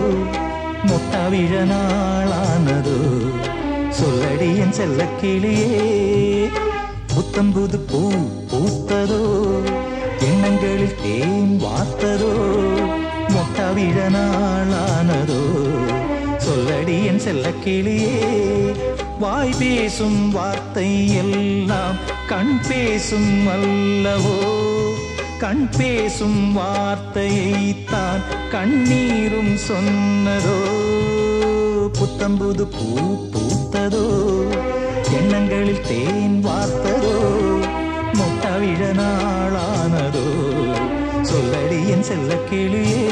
முட்டாவிழ நாளானதோ சொல்லடி என் செல்ல கிளியே புத்தம்புது பூ பூத்ததோ எண்ணங்களில் தேன் வார்த்ததோ முட்டாவிழ நாளானதோ சொல்லடி என் செல்ல கிளியே வாய் பேசும் வார்த்தை எல்லாம் கண் பேசும் அல்லவோ கண் பேசும் வார்த்தையைத்தான் கண்ணீரும் சொன்னதோ புத்தம்புது பூ பூத்ததோ எண்ணங்களில் தேன் வார்த்ததோ முட்டாவிழ நாளானதோ சொல்லடி என் செல்ல கிளியே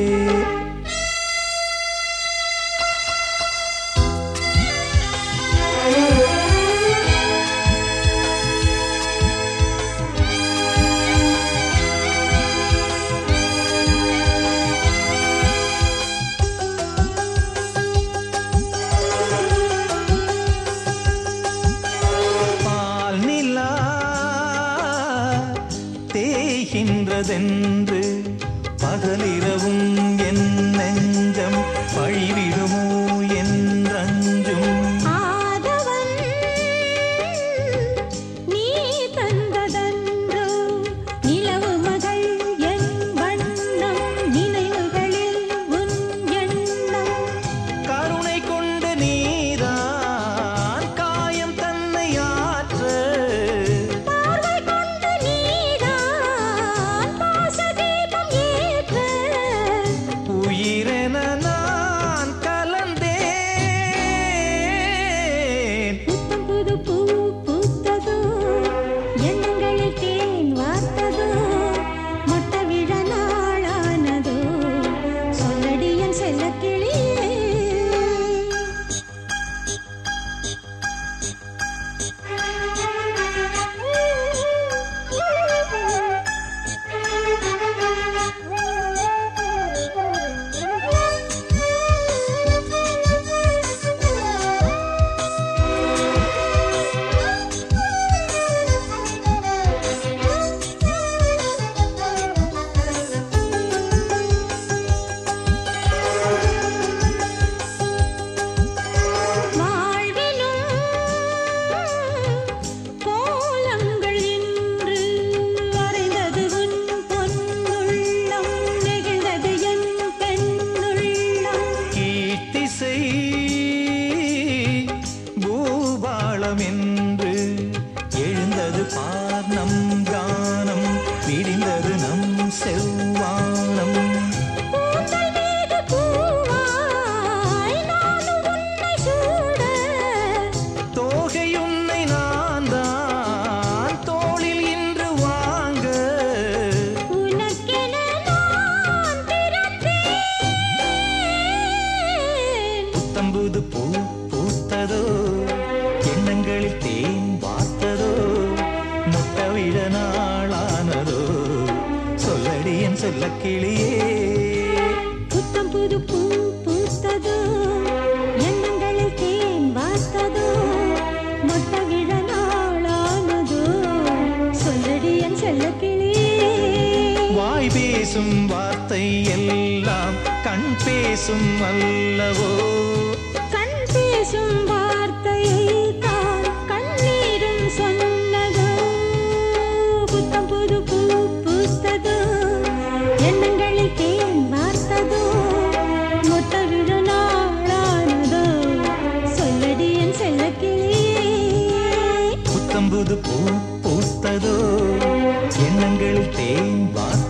பால் நிலா தேய்கின்றதென்று பகலிரவும் என் நெஞ்சம் பழிவிடுமோ என்றஞ்சும் ஆதவன் நீ தந்ததன்றோ நிலவு மகள் என் வண்ணம் நினைவுகளில் உன் எண்ணம் கருணை கொண்டு நீதான் காயம் தன்னை ஆற்ற பார்வை கொண்டு நீதான் பாசதீபம் ஏற்ற உயிரென நான் கலந்தேன் புத்தம் புது பூ பூத்ததோ எண்ணங்களில் தேன் வார்த்ததோ மொட்ட விழ நாளானதோ சொல்லடி என் செல்லக்கிளியே வாழ்விலும் கோலங்கள் இன்று வரைந்தது உன் பொன்னுள்ளம் நெகிழ்ந்தது என் பெண்ணுள்ளம் கீர்த்திசை பூபாளம் என்று எழுந்தது பார் நம் கானம் விடிந்தது நம் செவ்வானம் பூக்கள் மீது பூவாய் நானும் உன்னை சூட தோகை உன்னை நான் தான் தோளில் இன்று வாங்க உனக்கென நான் பிறந்தேன் புத்தம்புது பூ பூத்ததோ எண்ணங்களில் தேன் வார்த்ததோ முட்டவிழ நாளானதோ சொல்லடி என் செல்ல கிளியே புத்தம் புது பூ பூத்ததோ எண்ணங்களில் தேன் வார்த்ததோ மொட்ட விழ நாளானதோ சொல்லடி என் செல்லக்கிளியே வாய் பேசும் வார்த்தை எல்லாம் கண் பேசும் அல்லவோ கண் பேசும் வார்த்தையை தான் கண்ணீரும் சொன்னதோ புத்தம் புது பூ பூத்ததோ எண்ணங்களில் தேன் வார்த்ததோ மொத்த விழ நாளானதோ சொல்லடி என் செல்லக்கிளியே புத்தம்புது பூ பூத்ததோ எண்ணங்களில் தேன் வார்த்ததோ